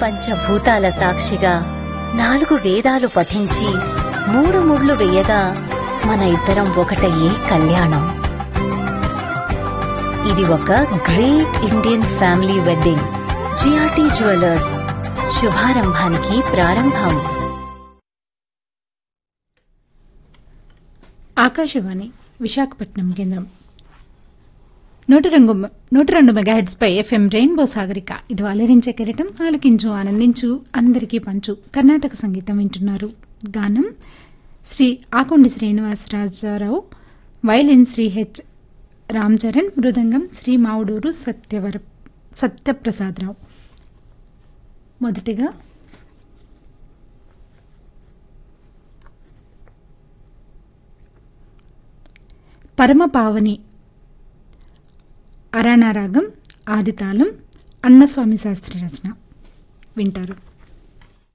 పంచభూతాల సాక్షిగా నాలుగు వేదాలు పఠించి మూడు ముళ్ళు వేయగా మన ఇద్దరం ఒకటయ్యే కళ్యాణం ఇది ఒక great Indian family wedding GRT jewellers శుభారంభానికి ప్రారంభం ఆకాశవాణి విశాఖపట్నం కేంద్రం నూట రంగు నూట రెండు మెగాహెడ్స్పై ఎఫ్ఎం రెయిన్బో సాగరిక ఇది అలరించే కెరటం ఆలకించు ఆనందించు అందరికీ పంచు కర్ణాటక సంగీతం వింటున్నారు గానం శ్రీ ఆకొండి శ్రీనివాసరాజారావు వైలిన్ శ్రీ హెచ్ రామ్ చరణ్ మృదంగం శ్రీ మావుడూరు సత్యవర సత్యప్రసాదరావు మొదటిగా పరమపావని అరాణారాగం ఆదితాళం అన్నస్వామి శాస్త్రి రచన వింటారు